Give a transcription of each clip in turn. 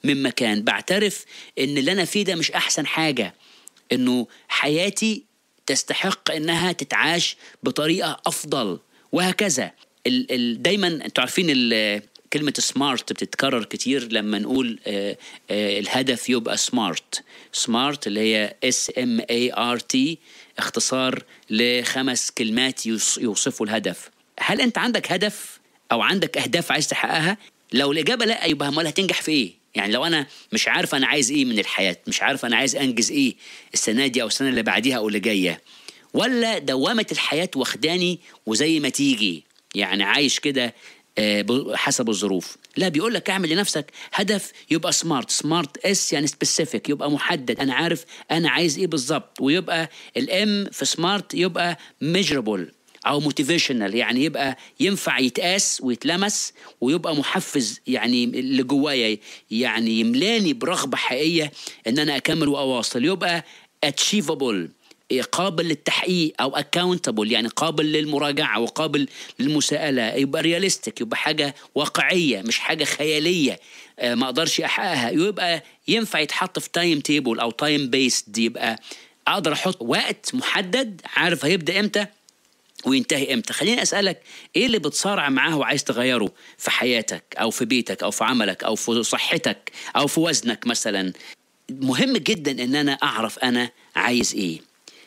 من مكان بعترف ان اللي انا فيه ده مش احسن حاجه انه حياتي تستحق انها تتعاش بطريقه افضل وهكذا ال ال دايما انتوا عارفين ال- كلمة سمارت بتتكرر كتير لما نقول آه، آه، الهدف يبقى سمارت سمارت اللي هي اس ام اي ار تي اختصار لخمس كلمات يوص- يوصفوا الهدف هل انت عندك هدف او عندك اهداف عايز تحققها لو الاجابه لا يبقى امال هتنجح في ايه يعني لو انا مش عارف انا عايز ايه من الحياه مش عارف انا عايز انجز ايه السنه دي او السنه اللي بعديها او اللي جايه ولا دوامه الحياه واخداني وزي ما تيجي يعني عايش كده آه، ب- حسب الظروف لا بيقول لك اعمل لنفسك هدف يبقى سمارت سمارت اس يعني سبيسيفيك يبقى محدد انا عارف انا عايز ايه بالظبط ويبقى الام في سمارت يبقى ميجربل او موتيفيشنال يعني يبقى ينفع يتقاس ويتلمس ويبقى محفز يعني اللي جوايا يعني يملاني برغبه حقيقيه ان انا اكمل واواصل يبقى اتشيفبل قابل للتحقيق او اكاونتبل يعني قابل للمراجعه وقابل للمساءله يبقى رياليستيك يبقى حاجه واقعيه مش حاجه خياليه آه، ما اقدرش احققها يبقى ينفع يتحط في تايم تيبل او تايم بيست يبقى اقدر احط وقت محدد عارف هيبدا امتى وينتهي امتى خليني اسالك ايه اللي بتصارع معاه وعايز تغيره في حياتك او في بيتك او في عملك او في صحتك او في وزنك مثلا مهم جدا ان انا اعرف انا عايز ايه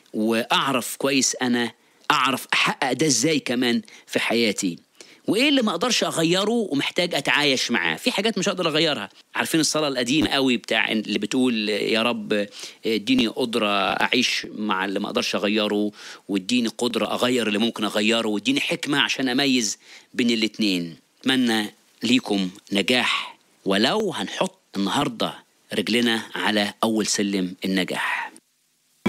واعرف كويس انا اعرف احقق ده ازاي كمان في حياتي وايه اللي ما اقدرش اغيره ومحتاج اتعايش معاه في حاجات مش هقدر اغيرها عارفين الصلاه القديمه قوي بتاع اللي بتقول يا رب اديني قدره اعيش مع اللي ما اقدرش اغيره واديني قدره اغير اللي ممكن اغيره واديني حكمه عشان اميز بين الاتنين اتمنى ليكم نجاح ولو هنحط النهارده رجلنا على اول سلم النجاح